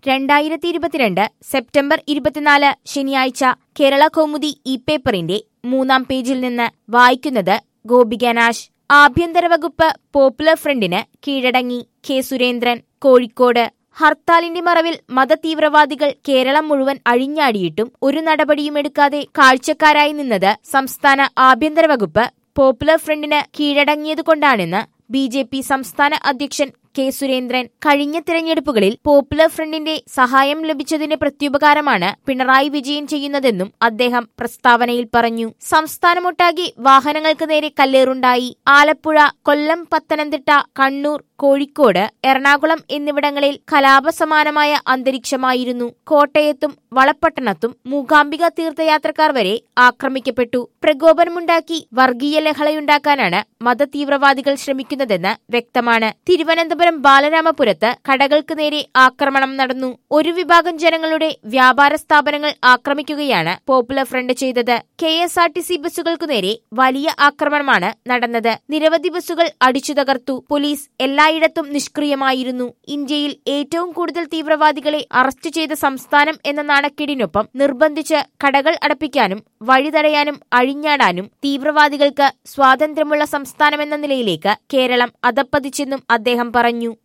രണ്ടായിരത്തി ഇരുപത്തിരണ്ട് സെപ്റ്റംബർ ഇരുപത്തിനാല് ശനിയാഴ്ച കേരള കൗമുദി ഇ പേപ്പറിന്റെ മൂന്നാം പേജിൽ നിന്ന് വായിക്കുന്നത് ഗോപിക നാശ് ആഭ്യന്തര വകുപ്പ് പോപ്പുലർ ഫ്രണ്ടിന് കീഴടങ്ങി കെ സുരേന്ദ്രൻ കോഴിക്കോട് ഹർത്താലിന്റെ മറവിൽ മതതീവ്രവാദികൾ കേരളം മുഴുവൻ അഴിഞ്ഞാടിയിട്ടും ഒരു നടപടിയും എടുക്കാതെ കാഴ്ചക്കാരായി നിന്നത് സംസ്ഥാന ആഭ്യന്തര വകുപ്പ് പോപ്പുലർ ഫ്രണ്ടിന് കീഴടങ്ങിയതുകൊണ്ടാണെന്ന് ബി ജെ പി സംസ്ഥാന അധ്യക്ഷൻ കെ സുരേന്ദ്രൻ കഴിഞ്ഞ തിരഞ്ഞെടുപ്പുകളിൽ പോപ്പുലർ ഫ്രണ്ടിന്റെ സഹായം ലഭിച്ചതിന് പ്രത്യുപകാരമാണ് പിണറായി വിജയൻ ചെയ്യുന്നതെന്നും അദ്ദേഹം പ്രസ്താവനയിൽ പറഞ്ഞു സംസ്ഥാനമൊട്ടാകെ വാഹനങ്ങൾക്ക് നേരെ കല്ലേറുണ്ടായി ആലപ്പുഴ കൊല്ലം പത്തനംതിട്ട കണ്ണൂർ കോഴിക്കോട് എറണാകുളം എന്നിവിടങ്ങളിൽ കലാപസമാനമായ അന്തരീക്ഷമായിരുന്നു കോട്ടയത്തും വളപ്പട്ടണത്തും മൂകാംബിക തീർത്ഥയാത്രക്കാർ വരെ ആക്രമിക്കപ്പെട്ടു പ്രകോപനമുണ്ടാക്കി വർഗീയ ലഹളയുണ്ടാക്കാനാണ് മതതീവ്രവാദികൾ ശ്രമിക്കുന്നതെന്ന് വ്യക്തമാണ് തിരുവനന്തപുരം ബാലരാമപുരത്ത് കടകൾക്ക് നേരെ ആക്രമണം നടന്നു ഒരു വിഭാഗം ജനങ്ങളുടെ വ്യാപാര സ്ഥാപനങ്ങൾ ആക്രമിക്കുകയാണ് പോപ്പുലർ ഫ്രണ്ട് ചെയ്തത് K S R T C ബസ്സുകൾക്കു നേരെ വലിയ ആക്രമണമാണ് നടന്നത് നിരവധി ബസ്സുകൾ അടിച്ചു തകർത്തു പോലീസ് എല്ലായിടത്തും നിഷ്ക്രിയമായിരുന്നു ഇന്ത്യയിൽ ഏറ്റവും കൂടുതൽ തീവ്രവാദികളെ അറസ്റ്റ് ചെയ്ത സംസ്ഥാനം എന്ന നാണക്കേടിനൊപ്പം നിർബന്ധിച്ച് കടകൾ അടപ്പിക്കാനും വഴി തടയാനും അഴിഞ്ഞാടാനും തീവ്രവാദികൾക്ക് സ്വാതന്ത്ര്യമുള്ള സംസ്ഥാനമെന്ന നിലയിലേക്ക് കേരളം അധപ്പതിച്ചെന്നും അദ്ദേഹം പറഞ്ഞു